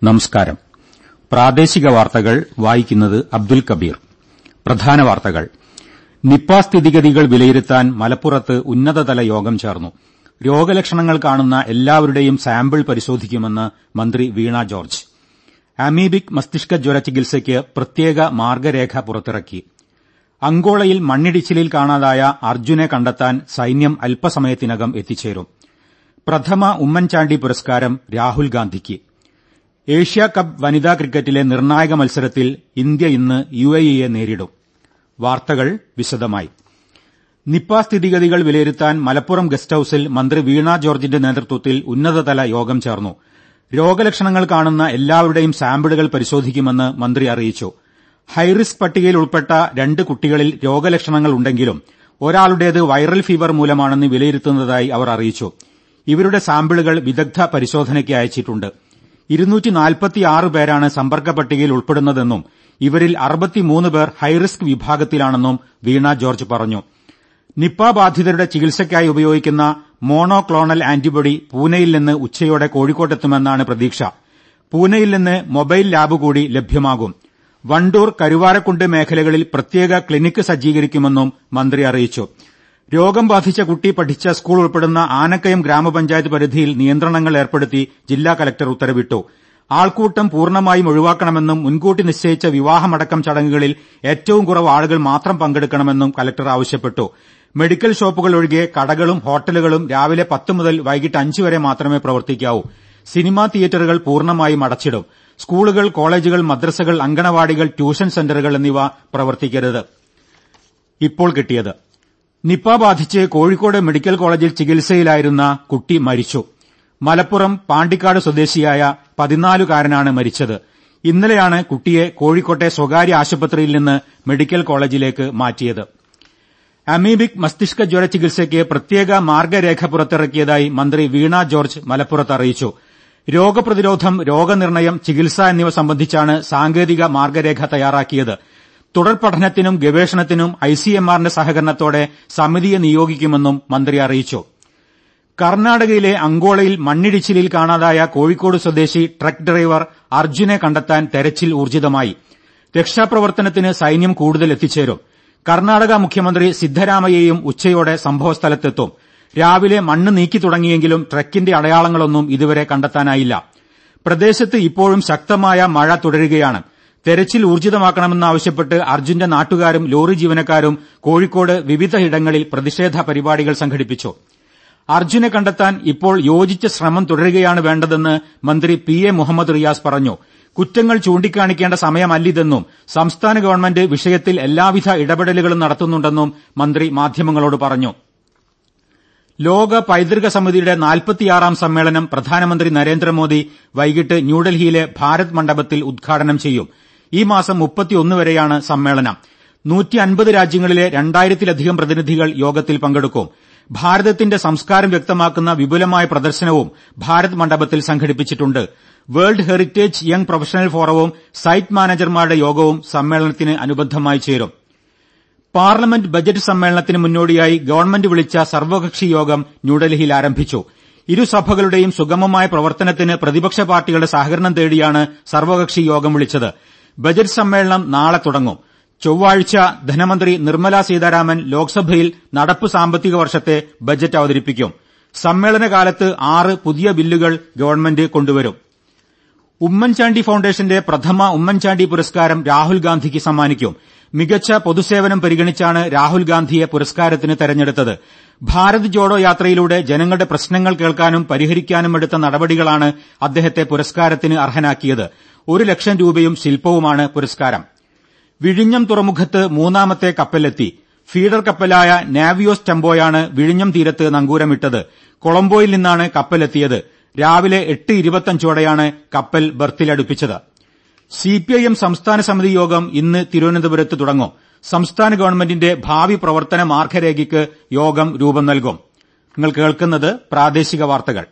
നമസ്കാരം പ്രാദേശിക വാർത്തകൾ വായിക്കുന്നത് അബ്ദുൽ കബീർ പ്രധാന വാർത്തകൾ നിപ്പ സ്ഥിതിഗതികൾ വിലയിരുത്താൻ മലപ്പുറത്ത് ഉന്നതതല യോഗം ചേർന്നു രോഗലക്ഷണങ്ങൾ കാണുന്ന എല്ലാവരുടെയും സാമ്പിൾ പരിശോധിക്കുമെന്ന് മന്ത്രി വീണ ജോർജ് അമീബിക് മസ്തിഷ്ക ജ്വര ചികിത്സയ്ക്ക് പ്രത്യേക മാർഗരേഖ പുറത്തിറക്കി അങ്കോളയിൽ മണ്ണിടിച്ചിലിൽ കാണാതായ അർജുനെ കണ്ടെത്താൻ സൈന്യം അല്പസമയത്തിനകം എത്തിച്ചേരും പ്രഥമ ഉമ്മൻചാണ്ടി പുരസ്കാരം രാഹുൽ ഗാന്ധിക്ക് ഏഷ്യാകപ്പ് വനിതാ ക്രിക്കറ്റിലെ നിർണായക മത്സരത്തിൽ ഇന്ത്യ ഇന്ന് യുഎഇയെ നേരിടും വാർത്തകൾ വിശദമായി നിപ്പ സ്ഥിതിഗതികൾ വിലയിരുത്താൻ മലപ്പുറം ഗസ്റ്റ് ഹൌസിൽ മന്ത്രി വീണ ജോർജിന്റെ നേതൃത്വത്തിൽ ഉന്നതതല യോഗം ചേർന്നു രോഗലക്ഷണങ്ങൾ കാണുന്ന എല്ലാവരുടെയും സാമ്പിളുകൾ പരിശോധിക്കുമെന്ന് മന്ത്രി അറിയിച്ചു ഹൈറിസ്ക് പട്ടികയിൽ ഉൾപ്പെട്ട രണ്ട് കുട്ടികളിൽ രോഗലക്ഷണങ്ങൾ ഉണ്ടെങ്കിലും ഒരാളുടേത് വൈറൽ ഫീവർ മൂലമാണെന്ന് വിലയിരുത്തുന്നതായി അവർ അറിയിച്ചു ഇവരുടെ സാമ്പിളുകൾ വിദഗ്ധ പരിശോധനയ്ക്ക് അയച്ചിട്ടുണ്ട് പേരാണ് സമ്പർക്ക പട്ടികയിൽ ഉൾപ്പെടുന്നതെന്നും ഇവരിൽ പേർ ഹൈറിസ്ക് വിഭാഗത്തിലാണെന്നും വീണ ജോർജ് പറഞ്ഞു നിപ്പ ബാധിതരുടെ ചികിത്സയ്ക്കായി ഉപയോഗിക്കുന്ന മോണോക്ലോണൽ ആന്റിബോഡി പൂനെയിൽ നിന്ന് ഉച്ചയോടെ കോഴിക്കോട്ടെത്തുമെന്നാണ് പ്രതീക്ഷ പൂനെയിൽ നിന്ന് മൊബൈൽ ലാബ് കൂടി ലഭ്യമാകും വണ്ടൂർ കരുവാരക്കുണ്ട് മേഖലകളിൽ പ്രത്യേക ക്ലിനിക്ക് സജ്ജീകരിക്കുമെന്നും മന്ത്രി അറിയിച്ചു രോഗം ബാധിച്ച കുട്ടി പഠിച്ച സ്കൂൾ ഉൾപ്പെടുന്ന ആനക്കയം ഗ്രാമപഞ്ചായത്ത് പരിധിയിൽ നിയന്ത്രണങ്ങൾ ഏർപ്പെടുത്തി ജില്ലാ കലക്ടർ ഉത്തരവിട്ടു ആൾക്കൂട്ടം പൂർണ്ണമായും ഒഴിവാക്കണമെന്നും മുൻകൂട്ടി നിശ്ചയിച്ച വിവാഹമടക്കം ചടങ്ങുകളിൽ ഏറ്റവും കുറവ് ആളുകൾ മാത്രം പങ്കെടുക്കണമെന്നും കലക്ടർ ആവശ്യപ്പെട്ടു മെഡിക്കൽ ഷോപ്പുകൾ ഒഴികെ കടകളും ഹോട്ടലുകളും രാവിലെ പത്ത് മുതൽ വൈകിട്ട് അഞ്ച് വരെ മാത്രമേ പ്രവർത്തിക്കാവൂ സിനിമാ തിയേറ്ററുകൾ പൂർണ്ണമായും അടച്ചിടും സ്കൂളുകൾ കോളേജുകൾ മദ്രസകൾ അങ്കണവാടികൾ ട്യൂഷൻ സെന്ററുകൾ എന്നിവ പ്രവർത്തിക്കരുത് ഇപ്പോൾ കിട്ടിയത് നിപ്പ ബാധിച്ച് കോഴിക്കോട് മെഡിക്കൽ കോളേജിൽ ചികിത്സയിലായിരുന്ന കുട്ടി മരിച്ചു മലപ്പുറം പാണ്ടിക്കാട് സ്വദേശിയായ പതിനാലുകാരനാണ് മരിച്ചത് ഇന്നലെയാണ് കുട്ടിയെ കോഴിക്കോട്ടെ സ്വകാര്യ ആശുപത്രിയിൽ നിന്ന് മെഡിക്കൽ കോളേജിലേക്ക് മാറ്റിയത് അമീബിക് മസ്തിഷ്ക ജ്വര ചികിത്സയ്ക്ക് പ്രത്യേക മാർഗരേഖ പുറത്തിറക്കിയതായി മന്ത്രി വീണ ജോർജ് മലപ്പുറത്ത് അറിയിച്ചു രോഗപ്രതിരോധം രോഗനിർണയം ചികിത്സ എന്നിവ സംബന്ധിച്ചാണ് സാങ്കേതിക മാർഗരേഖ തയ്യാറാക്കിയത് തുടർ പഠനത്തിനും ഗവേഷണത്തിനും ഐസിഎംആറിന്റെ സഹകരണത്തോടെ സമിതിയെ നിയോഗിക്കുമെന്നും മന്ത്രി അറിയിച്ചു കർണാടകയിലെ അങ്കോളയിൽ മണ്ണിടിച്ചിലിൽ കാണാതായ കോഴിക്കോട് സ്വദേശി ട്രക്ക് ഡ്രൈവർ അർജുനെ കണ്ടെത്താൻ തെരച്ചിൽ ഊർജിതമായി രക്ഷാപ്രവർത്തനത്തിന് സൈന്യം കൂടുതൽ എത്തിച്ചേരും കർണാടക മുഖ്യമന്ത്രി സിദ്ധരാമയ്യയും ഉച്ചയോടെ സംഭവസ്ഥലത്തെത്തും രാവിലെ മണ്ണ് നീക്കി തുടങ്ങിയെങ്കിലും ട്രക്കിന്റെ അടയാളങ്ങളൊന്നും ഇതുവരെ കണ്ടെത്താനായില്ല പ്രദേശത്ത് ഇപ്പോഴും ശക്തമായ മഴ തുടരുകയാണ് തെരച്ചിൽ ഊർജിതമാക്കണമെന്നാവശ്യപ്പെട്ട് അർജുന്റെ നാട്ടുകാരും ലോറി ജീവനക്കാരും കോഴിക്കോട് വിവിധയിടങ്ങളിൽ പ്രതിഷേധ പരിപാടികൾ സംഘടിപ്പിച്ചു അർജുനെ കണ്ടെത്താൻ ഇപ്പോൾ യോജിച്ച ശ്രമം തുടരുകയാണ് വേണ്ടതെന്ന് മന്ത്രി പി എ മുഹമ്മദ് റിയാസ് പറഞ്ഞു കുറ്റങ്ങൾ ചൂണ്ടിക്കാണിക്കേണ്ട സമയമല്ലിതെന്നും സംസ്ഥാന ഗവൺമെന്റ് വിഷയത്തിൽ എല്ലാവിധ ഇടപെടലുകളും നടത്തുന്നുണ്ടെന്നും മന്ത്രി മാധ്യമങ്ങളോട് പറഞ്ഞു ലോക പൈതൃക സമിതിയുടെ നാൽപ്പത്തിയാറാം സമ്മേളനം പ്രധാനമന്ത്രി നരേന്ദ്രമോദി വൈകിട്ട് ന്യൂഡൽഹിയിലെ ഭാരത് മണ്ഡപത്തിൽ ഉദ്ഘാടനം ചെയ്യും ഈ മാസം മുപ്പത്തിയൊന്ന് വരെയാണ് സമ്മേളനം നൂറ്റി അൻപത് രാജ്യങ്ങളിലെ രണ്ടായിരത്തിലധികം പ്രതിനിധികൾ യോഗത്തിൽ പങ്കെടുക്കും ഭാരതത്തിന്റെ സംസ്കാരം വ്യക്തമാക്കുന്ന വിപുലമായ പ്രദർശനവും ഭാരത് മണ്ഡപത്തിൽ സംഘടിപ്പിച്ചിട്ടുണ്ട് വേൾഡ് ഹെറിറ്റേജ് യങ് പ്രൊഫഷണൽ ഫോറവും സൈറ്റ് മാനേജർമാരുടെ യോഗവും സമ്മേളനത്തിന് അനുബന്ധമായി ചേരും പാർലമെന്റ് ബജറ്റ് സമ്മേളനത്തിന് മുന്നോടിയായി ഗവൺമെന്റ് വിളിച്ച സർവകക്ഷി യോഗം ന്യൂഡൽഹിയിൽ ആരംഭിച്ചു ഇരുസഭകളുടെയും സുഗമമായ പ്രവർത്തനത്തിന് പ്രതിപക്ഷ പാർട്ടികളുടെ സഹകരണം തേടിയാണ് സർവകക്ഷി യോഗം വിളിച്ചത് ബജറ്റ് സമ്മേളനം നാളെ തുടങ്ങും ചൊവ്വാഴ്ച ധനമന്ത്രി നിർമ്മല സീതാരാമൻ ലോക്സഭയിൽ നടപ്പ് സാമ്പത്തിക വർഷത്തെ ബജറ്റ് അവതരിപ്പിക്കും സമ്മേളനകാലത്ത് ആറ് പുതിയ ബില്ലുകൾ ഗവൺമെന്റ് കൊണ്ടുവരും ഉമ്മൻചാണ്ടി ഫൌണ്ടേഷന്റെ പ്രഥമ ഉമ്മൻചാണ്ടി പുരസ്കാരം രാഹുൽ ഗാന്ധിക്ക് സമ്മാനിക്കും മികച്ച പൊതുസേവനം പരിഗണിച്ചാണ് രാഹുൽ ഗാന്ധിയെ പുരസ്കാരത്തിന് തെരഞ്ഞെടുത്തത് ഭാരത് ജോഡോ യാത്രയിലൂടെ ജനങ്ങളുടെ പ്രശ്നങ്ങൾ കേൾക്കാനും പരിഹരിക്കാനും എടുത്ത നടപടികളാണ് അദ്ദേഹത്തെ പുരസ്കാരത്തിന് അർഹനാക്കിയത് ഒരു ലക്ഷം രൂപയും ശില്പവുമാണ് പുരസ്കാരം വിഴിഞ്ഞം തുറമുഖത്ത് മൂന്നാമത്തെ കപ്പലെത്തി ഫീഡർ കപ്പലായ നാവിയോസ് ടെമ്പോയാണ് വിഴിഞ്ഞം തീരത്ത് നങ്കൂരമിട്ടത് കൊളംബോയിൽ നിന്നാണ് കപ്പലെത്തിയത് രാവിലെ എട്ട് ഇരുപത്തഞ്ചോടെയാണ് കപ്പൽ ബർത്തിലടുപ്പിച്ചത് സിപിഐഎം സംസ്ഥാന സമിതി യോഗം ഇന്ന് തിരുവനന്തപുരത്ത് തുടങ്ങും സംസ്ഥാന ഗവൺമെന്റിന്റെ ഭാവി പ്രവർത്തന മാർഗരേഖയ്ക്ക് യോഗം രൂപം നൽകും നിങ്ങൾ കേൾക്കുന്നത് പ്രാദേശിക വാർത്തകൾ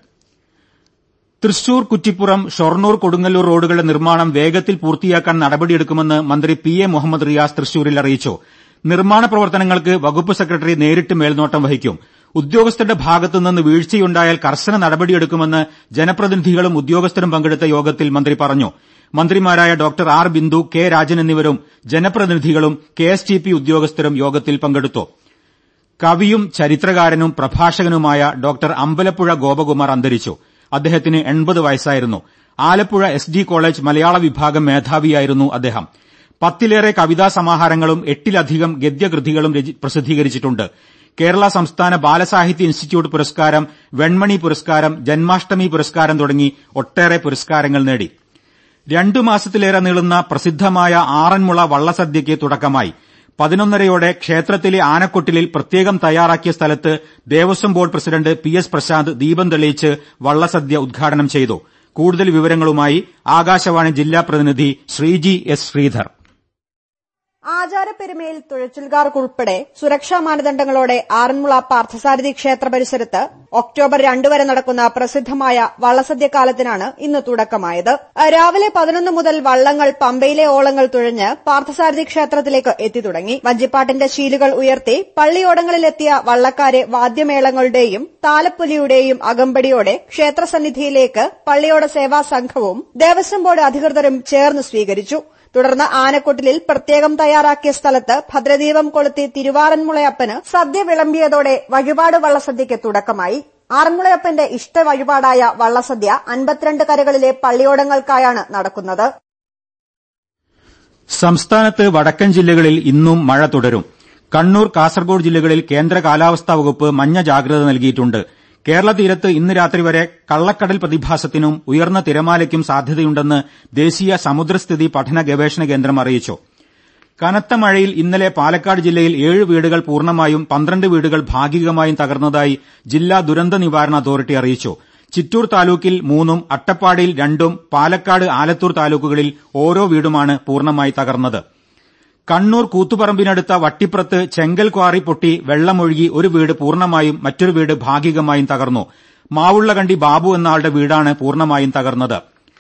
തൃശൂർ കുറ്റിപ്പുറം ഷൊർണൂർ കൊടുങ്ങല്ലൂർ റോഡുകളുടെ നിർമ്മാണം വേഗത്തിൽ പൂർത്തിയാക്കാൻ നടപടിയെടുക്കുമെന്ന് മന്ത്രി പി എ മുഹമ്മദ് റിയാസ് തൃശൂരിൽ അറിയിച്ചു നിർമ്മാണ പ്രവർത്തനങ്ങൾക്ക് വകുപ്പ് സെക്രട്ടറി നേരിട്ട് മേൽനോട്ടം വഹിക്കും ഉദ്യോഗസ്ഥരുടെ ഭാഗത്തുനിന്ന് വീഴ്ചയുണ്ടായാൽ കർശന നടപടിയെടുക്കുമെന്ന് ജനപ്രതിനിധികളും ഉദ്യോഗസ്ഥരും പങ്കെടുത്ത യോഗത്തിൽ മന്ത്രി പറഞ്ഞു മന്ത്രിമാരായ doctor R Bindu K Rajan എന്നിവരും ജനപ്രതിനിധികളും കെ എസ് ടി പി ഉദ്യോഗസ്ഥരും യോഗത്തിൽ പങ്കെടുത്തു കവിയും ചരിത്രകാരനും പ്രഭാഷകനുമായ ഡോക്ടർ അമ്പലപ്പുഴ ഗോപകുമാർ അന്തരിച്ചു അദ്ദേഹത്തിന് എൺപത് വയസ്സായിരുന്നു ആലപ്പുഴ എസ് ഡി കോളേജ് മലയാള വിഭാഗം മേധാവിയായിരുന്നു അദ്ദേഹം പത്തിലേറെ കവിതാ സമാഹാരങ്ങളും എട്ടിലധികം ഗദ്യകൃതികളും പ്രസിദ്ധീകരിച്ചിട്ടുണ്ട് കേരള സംസ്ഥാന ബാലസാഹിത്യ ഇൻസ്റ്റിറ്റ്യൂട്ട് പുരസ്കാരം വെൺമണി പുരസ്കാരം ജന്മാഷ്ടമി പുരസ്കാരം തുടങ്ങി ഒട്ടേറെ പുരസ്കാരങ്ങൾ നേടി രണ്ടു മാസത്തിലേറെ നീളുന്ന പ്രസിദ്ധമായ ആറന്മുള വള്ളസദ്യയ്ക്ക് തുടക്കമായി പതിനൊന്നരയോടെ ക്ഷേത്രത്തിലെ ആനക്കൊട്ടിലിൽ പ്രത്യേകം തയ്യാറാക്കിയ സ്ഥലത്ത് Devaswom board president P S Prashanth ദീപം തെളിയിച്ച് വള്ളസദ്യ ഉദ്ഘാടനം ചെയ്തു കൂടുതൽ വിവരങ്ങളുമായി ആകാശവാണി ജില്ലാ പ്രതിനിധി ശ്രീജി എസ് ശ്രീധർ ആചാരപ്പെരുമയിൽ തുഴച്ചിൽക്കാർക്കുൾപ്പെടെ സുരക്ഷാ മാനദണ്ഡങ്ങളോടെ ആറന്മുള പാർത്ഥസാരഥി ക്ഷേത്ര പരിസരത്ത് ഒക്ടോബർ രണ്ട് വരെ നടക്കുന്ന പ്രസിദ്ധമായ വള്ളസദ്യക്കാലത്തിനാണ് ഇന്ന് തുടക്കമായത് രാവിലെ പതിനൊന്ന് മുതൽ വള്ളങ്ങൾ പമ്പയിലെ ഓളങ്ങൾ തുഴഞ്ഞ് പാർത്ഥസാരഥി ക്ഷേത്രത്തിലേക്ക് എത്തിത്തുടങ്ങി വഞ്ചിപ്പാട്ടിന്റെ ശീലുകൾ ഉയർത്തി പള്ളിയോടങ്ങളിലെത്തിയ വള്ളക്കാരെ വാദ്യമേളങ്ങളുടെയും താലപ്പൊലിയുടെയും അകമ്പടിയോടെ ക്ഷേത്രസന്നിധിയിലേക്ക് പള്ളിയോട സേവാ സംഘവും ദേവസ്വം ബോർഡ് അധികൃതരും ചേർന്ന് സ്വീകരിച്ചു തുടർന്ന് ആനക്കൊട്ടിലിൽ പ്രത്യേകം തയ്യാറാക്കിയ സ്ഥലത്ത് ഭദ്രദീപം കൊളുത്തി തിരുവാറന്മുളയപ്പന് സദ്യ വിളമ്പിയതോടെ വഴിപാട് വള്ളസദ്യയ്ക്ക് തുടക്കമായി ആറന്മുളയപ്പന്റെ ഇഷ്ട വഴിപാടായ വള്ളസദ്യ അൻപത്തിരണ്ട് കരകളിലെ പള്ളിയോടങ്ങൾക്കായാണ് നടക്കുന്നത് സംസ്ഥാനത്ത് വടക്കൻ ജില്ലകളിൽ ഇന്നും മഴ തുടരും കണ്ണൂർ കാസർഗോഡ് ജില്ലകളിൽ കേന്ദ്ര കാലാവസ്ഥാ വകുപ്പ് മഞ്ഞ ജാഗ്രത നൽകിയിട്ടുണ്ട് കേരള തീരത്ത് ഇന്ന് രാത്രി വരെ കള്ളക്കടൽ പ്രതിഭാസത്തിനും ഉയർന്ന തിരമാലയ്ക്കും സാധ്യതയുണ്ടെന്ന് ദേശീയ സമുദ്രസ്ഥിതി പഠന ഗവേഷണ കേന്ദ്രം അറിയിച്ചു കനത്ത മഴയിൽ ഇന്നലെ പാലക്കാട് ജില്ലയിൽ ഏഴ് വീടുകൾ പൂർണ്ണമായും പന്ത്രണ്ട് വീടുകൾ ഭാഗികമായും തകർന്നതായി ജില്ലാ ദുരന്ത നിവാരണ അതോറിറ്റി അറിയിച്ചു ചിറ്റൂർ താലൂക്കിൽ മൂന്നും അട്ടപ്പാടിയിൽ രണ്ടും പാലക്കാട് ആലത്തൂർ താലൂക്കുകളിൽ ഓരോ വീടുമാണ് പൂർണ്ണമായി തകർന്നത് കണ്ണൂർ കൂത്തുപറമ്പിനടുത്ത വട്ടിപ്പുറത്ത് ചെങ്കൽ ക്വാറി പൊട്ടി വെള്ളമൊഴുകി ഒരു വീട് പൂർണ്ണമായും മറ്റൊരു വീട് ഭാഗികമായും തകർന്നു മാവുള്ളകണ്ടി ബാബു എന്ന ആളുടെ വീടാണ് പൂർണ്ണമായും തകർന്നത്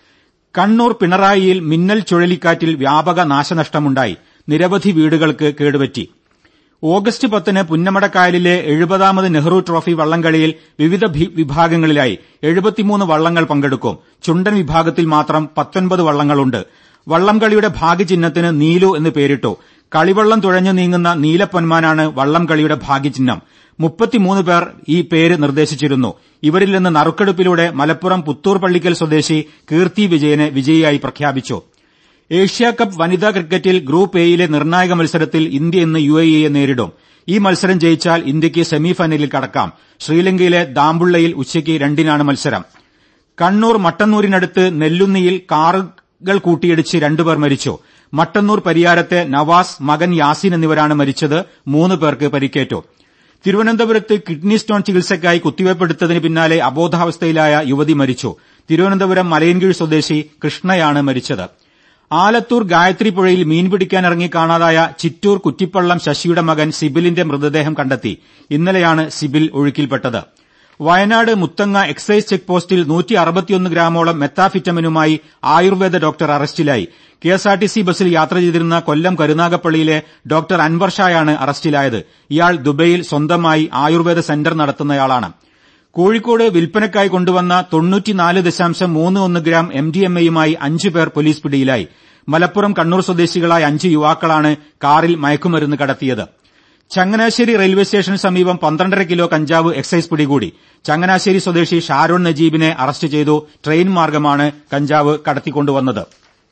കണ്ണൂർ പിണറായിയിൽ മിന്നൽ ചുഴലിക്കാറ്റിൽ വ്യാപക നാശനഷ്ടമുണ്ടായി നിരവധി വീടുകൾക്ക് കേടുപറ്റി ഓഗസ്റ്റ് പത്തിന് പുന്നമടക്കായലിലെ എഴുപതാമത് നെഹ്റു ട്രോഫി വള്ളംകളിയിൽ വിവിധ വിഭാഗങ്ങളിലായി എഴുപത്തിമൂന്ന് വള്ളങ്ങൾ പങ്കെടുക്കും ചുണ്ടൻ വിഭാഗത്തിൽ മാത്രം പത്തൊൻപത് വള്ളങ്ങളുണ്ട് വള്ളംകളിയുടെ ഭാഗ്യചിഹ്നത്തിന് നീലു എന്ന് പേരിട്ടു കളിവള്ളം തുഴഞ്ഞു നീങ്ങുന്ന നീലപ്പൊന്മാനാണ് വള്ളംകളിയുടെ ഭാഗ്യചിഹ്നം മുപ്പത്തിമൂന്ന് പേർ ഈ പേര് നിർദ്ദേശിച്ചിരുന്നു ഇവരിൽ നിന്ന് നറുക്കെടുപ്പിലൂടെ മലപ്പുറം പുത്തൂർ പള്ളിക്കൽ സ്വദേശി കീർത്തി വിജയനെ വിജയിയായി പ്രഖ്യാപിച്ചു ഏഷ്യാകപ്പ് വനിതാ ക്രിക്കറ്റിൽ ഗ്രൂപ്പ് എയിലെ നിർണായക മത്സരത്തിൽ ഇന്ത്യ ഇന്ന് യുഎഇയെ നേരിടും ഈ മത്സരം ജയിച്ചാൽ ഇന്ത്യയ്ക്ക് സെമിഫൈനലിൽ കടക്കാം ശ്രീലങ്കയിലെ ദാമ്പുള്ളയിൽ ഉച്ചയ്ക്ക് രണ്ടിനാണ് മത്സരം കണ്ണൂർ മട്ടന്നൂരിനടുത്ത് നെല്ലുന്നിയിൽ കാറുകൾ കൂട്ടിയിടിച്ച് രണ്ടുപേർ മരിച്ചു മട്ടന്നൂർ പരിയാരത്തെ നവാസ് മകൻ യാസീൻ എന്നിവരാണ് മരിച്ചത് മൂന്ന് പേർക്ക് പരിക്കേറ്റു തിരുവനന്തപുരത്ത് കിഡ്നി സ്റ്റോൺ ചികിത്സയ്ക്കായി കുത്തിവയ്പ്പെടുത്തതിന് പിന്നാലെ അബോധാവസ്ഥയിലായ യുവതി മരിച്ചു തിരുവനന്തപുരം മലയൻകീഴ് സ്വദേശി കൃഷ്ണയാണ് മരിച്ചത് ആലത്തൂർ ഗായത്രി പുഴയിൽ മീൻ പിടിക്കാനിറങ്ങി കാണാതായ ചിറ്റൂർ കുറ്റിപ്പള്ളം ശശിയുടെ മകൻ സിബിലിന്റെ മൃതദേഹം കണ്ടെത്തി ഇന്നലെയാണ് സിബിൽ ഒഴുക്കിൽപ്പെട്ടത് വയനാട് മുത്തങ്ങ എക്സൈസ് ചെക്ക് പോസ്റ്റിൽ ഗ്രാമോളം മെത്താഫിറ്റമിനുമായി ആയുർവേദ ഡോക്ടർ അറസ്റ്റിലായി കെഎസ്ആർടിസി ബസ്സിൽ യാത്ര ചെയ്തിരുന്ന കൊല്ലം കരുനാഗപ്പള്ളിയിലെ ഡോക്ടർ അൻവർ ഷായാണ് അറസ്റ്റിലായത് ഇയാൾ ദുബൈയിൽ സ്വന്തമായി ആയുർവേദ സെന്റർ നടത്തുന്നയാളാണ് കോഴിക്കോട് വിൽപ്പനയ്ക്കായി കൊണ്ടുവന്ന തൊണ്ണൂറ്റിനാല് ദശാംശം മൂന്ന് ഒന്ന് ഗ്രാം എംഡിഎംഎയുമായി അഞ്ചു പേർ പോലീസ് പിടിയിലായി മലപ്പുറം കണ്ണൂർ സ്വദേശികളായ അഞ്ച് യുവാക്കളാണ് കാറിൽ മയക്കുമരുന്ന് കടത്തിയത് ചങ്ങനാശ്ശേരി റെയിൽവേ സ്റ്റേഷന് സമീപം പന്ത്രണ്ടര കിലോ കഞ്ചാവ് എക്സൈസ് പിടികൂടി ചങ്ങനാശ്ശേരി സ്വദേശി ഷാരോൺ നജീബിനെ അറസ്റ്റ് ചെയ്തു ട്രെയിൻ മാർഗമാണ് കഞ്ചാവ് കടത്തിക്കൊണ്ടുവന്നത്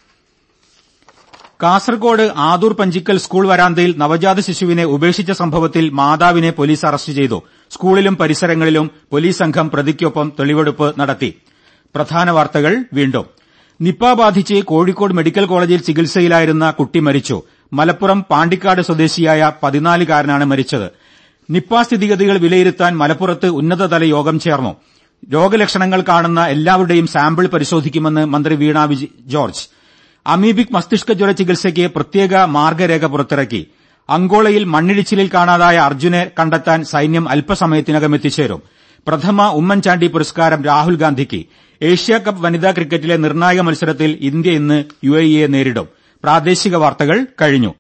കാസർകോട് ആദൂർ പഞ്ചിക്കൽ സ്കൂൾ വരാന്തയിൽ നവജാത ശിശുവിനെ ഉപേക്ഷിച്ച സംഭവത്തിൽ മാതാവിനെ പോലീസ് അറസ്റ്റ് ചെയ്തു സ്കൂളിലും പരിസരങ്ങളിലും പോലീസ് സംഘം പ്രതിക്കൊപ്പം തെളിവെടുപ്പ് നടത്തി പ്രധാന വാർത്തകൾ വീണ്ടും നിപ്പ ബാധിച്ച് കോഴിക്കോട് മെഡിക്കൽ കോളേജിൽ ചികിത്സയിലായിരുന്ന കുട്ടി മരിച്ചു മലപ്പുറം പാണ്ടിക്കാട് സ്വദേശിയായ പതിനാലുകാരനാണ് മരിച്ചത് നിപ്പ സ്ഥിതിഗതികൾ വിലയിരുത്താൻ മലപ്പുറത്ത് ഉന്നതതല യോഗം ചേർന്നു രോഗലക്ഷണങ്ങൾ കാണുന്ന എല്ലാവരുടെയും സാമ്പിൾ പരിശോധിക്കുമെന്ന് മന്ത്രി വീണ ജോർജ് അമീബിക് മസ്തിഷ്ക ജ്വര ചികിത്സയ്ക്ക് പ്രത്യേക മാർഗരേഖ പുറത്തിറക്കി അങ്കോളയിൽ മണ്ണിടിച്ചിലിൽ കാണാതായ അർജുനെ കണ്ടെത്താൻ സൈന്യം അല്പസമയത്തിനകം എത്തിച്ചേരും പ്രഥമ ഉമ്മൻചാണ്ടി പുരസ്കാരം രാഹുൽ ഗാന്ധിക്ക് ഏഷ്യാകപ്പ് വനിതാ ക്രിക്കറ്റിലെ നിർണായക മത്സരത്തിൽ ഇന്ത്യ ഇന്ന് യുഎഇയെ നേരിടും പ്രാദേശിക വാർത്തകൾ കഴിഞ്ഞു